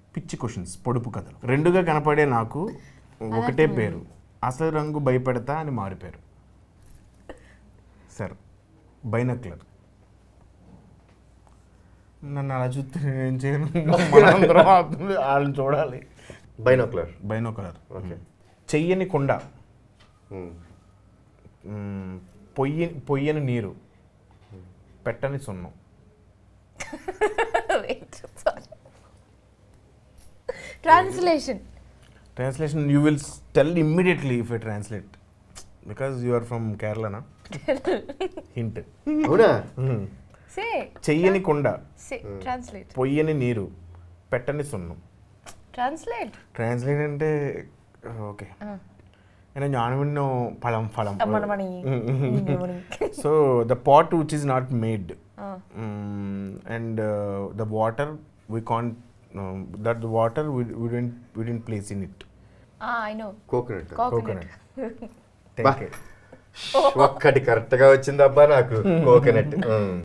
పిచ్చి క్వశ్చన్స్ పొడుపు కథలు రెండుగా కనపడే నాకు ఒకటే పేరు అసలు రంగు భయపెడతా అని మారిపోయారు సార్ బైనక్లర్ నన్ను అలా చూస్తే నేను చేయను మనందరం వాళ్ళని చూడాలి బైనోక్లర్ బైనోకలర్ ఓకే చెయ్యని కొండ మ్మ్, పొయ్యి పొయ్యని నీరు పెట్టని సున్నం translation translation you will tell immediately if I translate because you are from కేరళనా హింట్ అవునా సే చెయ్యని కొండ సే ట్రాన్స్లేట్ పొయ్యని నీరు పెట్టని సున్నం ట్రాన్స్లేట్ ట్రాన్స్లేట్ అంటే ఓకే నేను జ్ఞానవిన్నో ఫలం ఫలం మనమణి so the pot which is not made and the water we can't that water we don't we don't place in it I know coconut coconut coconut ఒక్కటి కరెక్ట్గా వచ్చిందబ్బా నాకు కోకోనట్